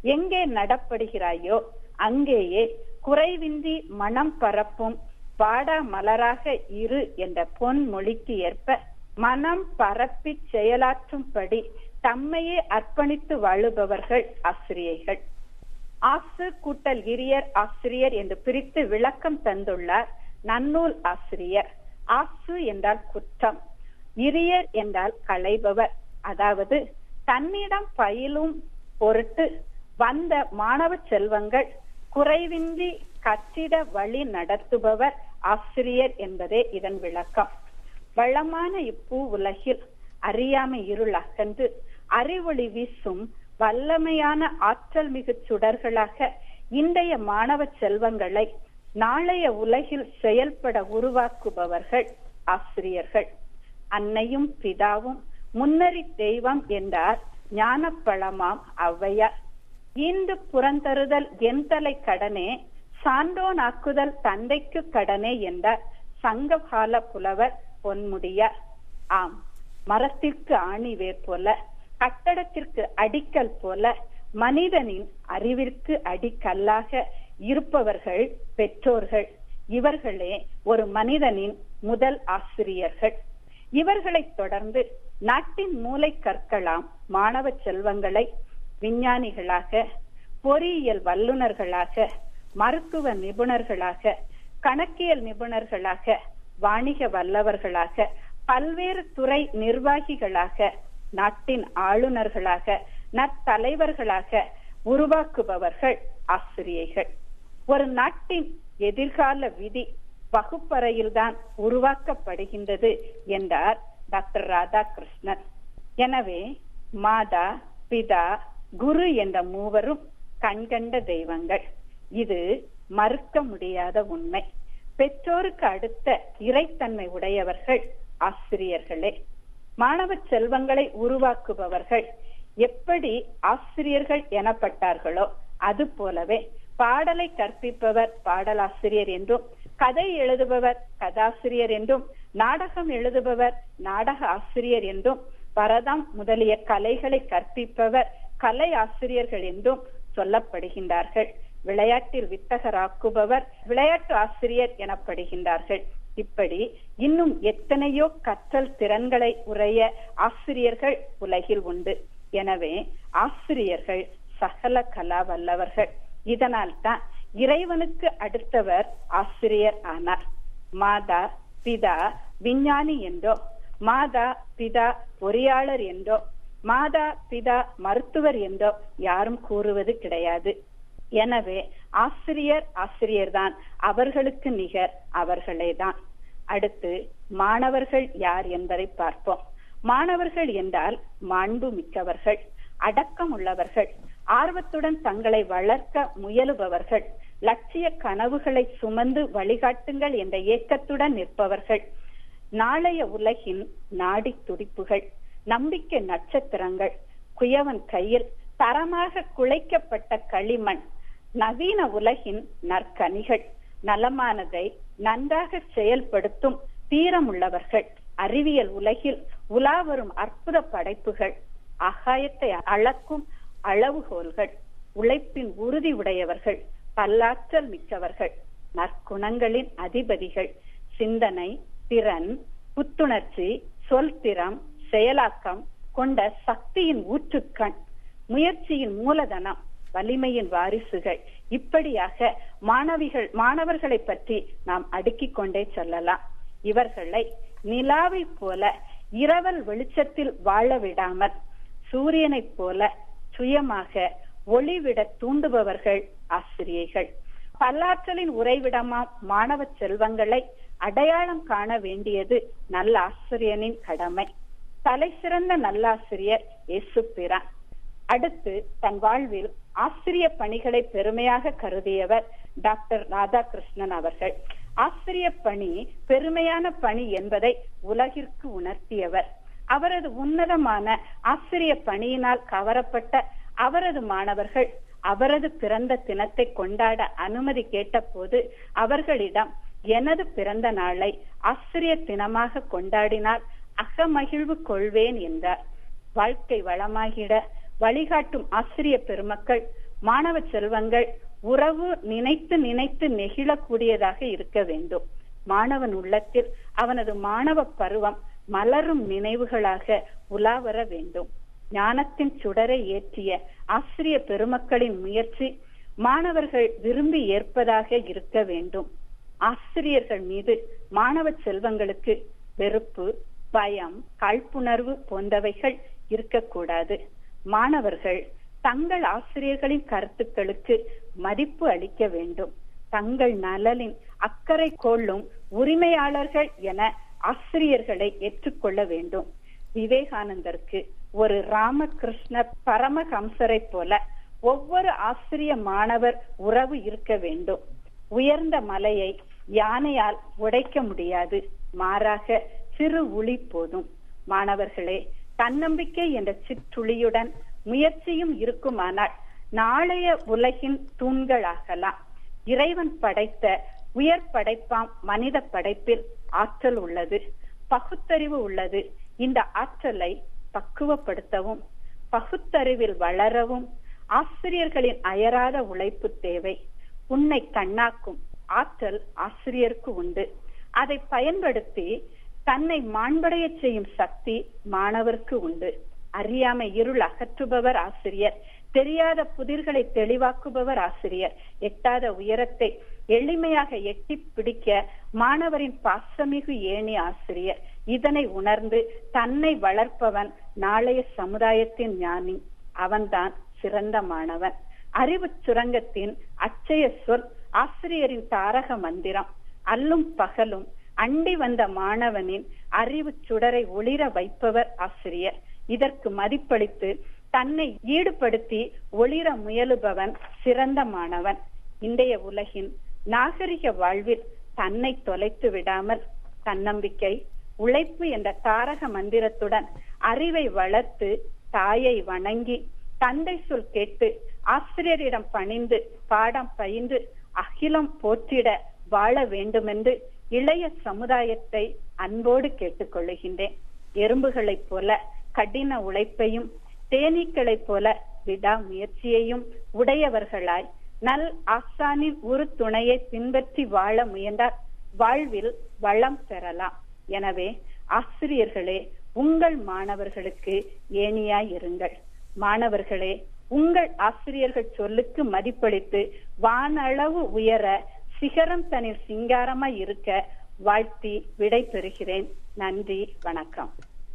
எங்கே நடப்படுகிறாயோ அங்கேயே குறைவின்றி மனம் பரப்பும் வாடா மலராக இரு என்ற பொன்மொழிக்கு ஏற்ப மனம் பரப்பி செயலாற்றும்படி தம்மையே அர்ப்பணித்து வாழுபவர்கள் ஆசிரியர்கள் ஆசு கூட்டல் இரியர் ஆசிரியர் என்று பிரித்து விளக்கம் தந்துள்ளார் நன்னூல் ஆசிரியர் ஆசு என்றால் குற்றம் இரியர் என்றால் களைபவர் அதாவது தன்னிடம் பயிலும் பொருட்டு வந்த மாணவ செல்வங்கள் குறைவின்றி கற்றிட வழி நடத்துபவர் ஆசிரியர் என்பதே இதன் விளக்கம் வளமான இப்பூ உலகில் அறியாமை இருள் அகன்று அறிவொளி வீசும் வல்லமையான ஆற்றல் மிகு சுடர்களாக இன்றைய மாணவ செல்வங்களை நாளைய உலகில் செயல்பட உருவாக்குபவர்கள் ஆசிரியர்கள் அன்னையும் பிதாவும் முன்னறி தெய்வம் என்றார் ஞானப்பழமாம் ஔவையார் ஈண்டு புறந்தருதல் என் தலை கடனே சான்றோனாக்குதல் தந்தைக்கு கடனே என்றார் சங்ககால புலவர் பொன்முடியார் ஆம் மரத்திற்கு ஆணிவேர் போல கட்டடத்திற்கு அடிக்கல் போல மனிதனின் அறிவிற்கு அடிக்கல்லாக இருப்பவர்கள் பெற்றோர்கள் இவர்களே ஒரு மனிதனின் முதல் ஆசிரியர்கள் இவர்களைத் தொடர்ந்து நாட்டின் மூளை கற்கலாம் மாணவ செல்வங்களை விஞ்ஞானிகளாக பொறியியல் வல்லுநர்களாக மருத்துவ நிபுணர்களாக கணக்கியல் நிபுணர்களாக வாணிக வல்லவர்களாக பல்வேறு துறை நிர்வாகிகளாக நாட்டின் ஆளுநர்களாக நற்தலைவர்களாக உருவாக்குபவர்கள் ஆசிரியர்கள் ஒரு நாட்டின் எதிர்கால விதி வகுப்பறையில்தான் உருவாக்கப்படுகின்றது என்றார் டாக்டர் ராதாகிருஷ்ணன் எனவே மாதா பிதா குரு என்ற மூவரும் கண்கண்ட தெய்வங்கள் இது மறுக்க முடியாத உண்மை பெற்றோருக்கு அடுத்த இறைத்தன்மை உடையவர்கள் ஆசிரியர்களே மாணவ செல்வங்களை உருவாக்குபவர்கள் எப்படி ஆசிரியர்கள் எனப்பட்டார்களோ அது போலவே பாடலை கற்பிப்பவர் பாடலாசிரியர் என்றும் கதை எழுதுபவர் கதாசிரியர் என்றும் நாடகம் எழுதுபவர் நாடக ஆசிரியர் என்றும் பரதம் முதலிய கலைகளை கற்பிப்பவர் கலை ஆசிரியர்கள் என்றும் சொல்லப்படுகின்றார்கள் விளையாட்டில் வித்தகராக்குபவர் விளையாட்டு ஆசிரியர் எனப்படுகின்றார்கள் இப்படி இன்னும் எத்தனையோ கற்றல் திறன்களை உடைய ஆசிரியர்கள் உலகில் உண்டு எனவே ஆசிரியர்கள் சகல கலா வல்லவர்கள் இதனால் தான் இறைவனுக்கு அடுத்தவர் ஆசிரியர் ஆனார் மாதா பிதா விஞ்ஞானி என்றோ மாதா பிதா பொறியாளர் என்றோ மாதா பிதா மருத்துவர் என்றோ யாரும் கூறுவது கிடையாது எனவே ஆசிரியர் ஆசிரியர்தான் அவர்களுக்கு நிகர் அவர்களேதான் அடுத்து மாணவர்கள் யார் என்பதை பார்ப்போம் மாணவர்கள் என்றால் மாண்பு மிக்கவர்கள் அடக்கம் உள்ளவர்கள் ஆர்வத்துடன் தங்களை வளர்க்க முயலுபவர்கள் லட்சிய கனவுகளை சுமந்து வழிகாட்டுங்கள் என்ற ஏக்கத்துடன் நிற்பவர்கள் நாளைய உலகின் நாடி துடிப்புகள் நம்பிக்கை நட்சத்திரங்கள் குயவன் கையில் தரமாக குழைக்கப்பட்ட களிமண் நவீன உலகின் நற்கனிகள் நலமானதை நன்றாக செயல்படுத்தும் தீரமுள்ளவர்கள் அறிவியல் உலகில் உலா வரும் அற்புத படைப்புகள் ஆகாயத்தை அளக்கும் அளவுகோல்கள் உழைப்பின் உறுதி உடையவர்கள் பல்லாற்றல் மிக்கவர்கள் நற்குணங்களின் அதிபதிகள் சிந்தனை திறன் புத்துணர்ச்சி சொல் திறம் செயலாக்கம் கொண்ட சக்தியின் ஊற்றுக்கண் முயற்சியின் மூலதனம் வலிமையின் வாரிசுகள் இப்படியாக மாணவிகள் மாணவர்களை பற்றி நாம் அடுக்கிக் கொண்டே செல்லலாம் இவர்களை நிலாவை போல இரவல் வெளிச்சத்தில் வாழ விடாமல் சூரியனைப் போல சுயமாக ஒளிவிட தூண்டுபவர்கள் ஆசிரியர்கள் பல்லாற்றலின் உறைவிடமாம் மாணவ செல்வங்களை அடையாளம் காண வேண்டியது நல்ல ஆசிரியனின் கடமை தலை சிறந்த நல்லாசிரியர் இயேசு பிரான் அடுத்து தன் வாழ்வில் ஆசிரிய பணிகளை பெருமையாக கருதியவர் டாக்டர் ராதாகிருஷ்ணன் அவர்கள் ஆசிரிய பணி பெருமையான பணி என்பதை உலகிற்கு உணர்த்தியவர் அவரது உன்னதமான ஆசிரிய பணியினால் கவரப்பட்ட அவரது மாணவர்கள் அவரது பிறந்த தினத்தை கொண்டாட அனுமதி கேட்டபோது அவர்களிடம் எனது பிறந்த நாளை ஆசிரியர் தினமாக கொண்டாடினால் அகமகிழ்வு கொள்வேன் என்றார் வாழ்க்கை வளமாகிட வழிகாட்டும் ஆசிரிய பெருமக்கள் மாணவ செல்வங்கள் உறவு நினைத்து நினைத்து நெகிழக்கூடியதாக இருக்க வேண்டும் மாணவன் உள்ளத்தில் அவனது மாணவ பருவம் மலரும் நினைவுகளாக உலாவர வேண்டும் ஞானத்தின் சுடரை ஏற்றிய ஆசிரிய பெருமக்களின் முயற்சி மாணவர்கள் விரும்பி ஏற்பதாக இருக்க வேண்டும் ஆசிரியர்கள் மீது மாணவ செல்வங்களுக்கு வெறுப்பு பயம் காழ்ப்புணர்வு போன்றவைகள் இருக்கக்கூடாது மாணவர்கள் தங்கள் ஆசிரியர்களின் கருத்துக்களுக்கு மதிப்பு அளிக்க வேண்டும் தங்கள் நலனின் அக்கறை கொள்ளும் உரிமையாளர்கள் என ஆசிரியர்களை ஏற்றுக்கொள்ள வேண்டும் விவேகானந்தருக்கு ஒரு ராமகிருஷ்ண பரமஹம்சரை போல ஒவ்வொரு ஆசிரிய மாணவர் உறவு இருக்க வேண்டும் உயர்ந்த மலையை யானையால் உடைக்க முடியாது மாறாக சிறு உளி போதும் மாணவர்களே தன்னம்பிக்கை என்ற சிற்றுளியுடன் முயற்சியும் இருக்குமானால் நாளைய உலகின் தூண்களாகலாம் இறைவன் படைத்த உயர் படைப்பாம் மனித படைப்பில் ஆற்றல் உள்ளது பகுத்தறிவு உள்ளது இந்த ஆற்றலை பக்குவப்படுத்தவும் பகுத்தறிவில் வளரவும் ஆசிரியர்களின் அயராத உழைப்பு தேவை உன்னை கண்ணாக்கும் ஆற்றல் ஆசிரியருக்கு உண்டு அதை பயன்படுத்தி தன்னை மாண்படைய செய்யும் சக்தி மாணவருக்கு உண்டு அறியாமை இருள் அகற்றுபவர் ஆசிரியர் தெரியாத புதிர்களை தெளிவாக்குபவர் ஆசிரியர் எட்டாத உயரத்தை எளிமையாக எட்டி பிடிக்க மாணவரின் பாசமிகு ஏணி ஆசிரியர் இதனை உணர்ந்து தன்னை வளர்ப்பவன் நாளைய சமுதாயத்தின் ஞானி அவன்தான் சிறந்த மாணவன் அறிவு சுரங்கத்தின் அச்சய சொல் ஆசிரியரின் தாரக மந்திரம் அல்லும் பகலும் அண்டி வந்த மாணவனின் அறிவு சுடரை ஒளிர வைப்பவர் ஆசிரியர் இதற்கு மதிப்பளித்து தன்னை ஈடுபடுத்தி ஒளிர முயலுபவன் சிறந்த மாணவன் இன்றைய உலகின் நாகரிக வாழ்வில் தன்னை தொலைத்து விடாமல் தன்னம்பிக்கை உழைப்பு என்ற தாரக மந்திரத்துடன் அறிவை வளர்த்து தாயை வணங்கி தந்தை சொல் கேட்டு ஆசிரியரிடம் பணிந்து பாடம் பயின்று அகிலம் போற்றிட வாழ வேண்டுமென்று இளைய சமுதாயத்தை அன்போடு கேட்டுக்கொள்ளுகின்றேன் எறும்புகளைப் போல கடின உழைப்பையும் தேனீக்களைப் போல விடா முயற்சியையும் உடையவர்களாய் நல் ஆசானின் ஒரு துணையை பின்பற்றி வாழ முயன்றால் வாழ்வில் வளம் பெறலாம் எனவே ஆசிரியர்களே உங்கள் மாணவர்களுக்கு ஏணியாய் இருங்கள் மாணவர்களே உங்கள் ஆசிரியர்கள் சொல்லுக்கு மதிப்பளித்து வானளவு உயர சிகரம் தனில் சிங்காரமாய் இருக்க வாழ்த்தி விடை பெறுகிறேன் நன்றி வணக்கம்